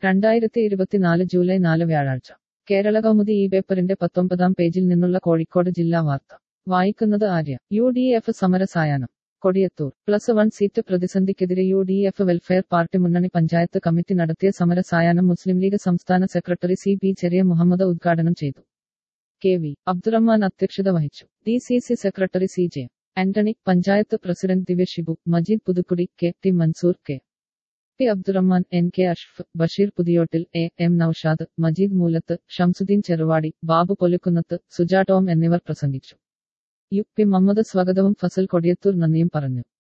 രണ്ടായിരത്തി ഇരുപത്തിനാല് ജൂലൈ നാല് വ്യാഴാഴ്ച കേരള കൗമുദി ഈ പേപ്പറിന്റെ പത്തൊമ്പതാം പേജിൽ നിന്നുള്ള കോഴിക്കോട് ജില്ലാ വാർത്ത വായിക്കുന്നത് ആര്യ യു ഡി എഫ് സമരസായാഹ്നം കൊടിയത്തൂർ പ്ലസ് വൺ സീറ്റ് പ്രതിസന്ധിക്കെതിരെ U D F welfare party മുന്നണി പഞ്ചായത്ത് കമ്മിറ്റി നടത്തിയ സമരസായാഹ്നം മുസ്ലിം ലീഗ് സംസ്ഥാന secretary C B Cheriya Muhammad ഉദ്ഘാടനം ചെയ്തു കെ വി അബ്ദുറഹ്മാൻ അധ്യക്ഷത വഹിച്ചു D C C secretary C J Antony panchayat president Divya Shibu Majeed Puthukkudi K T Mansoor K P Abdurahman N K Ashraf Basheer Puthiyottil A M Noushad Majeed Moolath Shamsudheen Cheruvadi Babu Polukkunnath Suja Tom എന്നിവർ പ്രസംഗിച്ചു യു പി മുഹമ്മദ് സ്വാഗതവും ഫസൽ കൊടിയത്തൂർ നന്ദിയും പറഞ്ഞു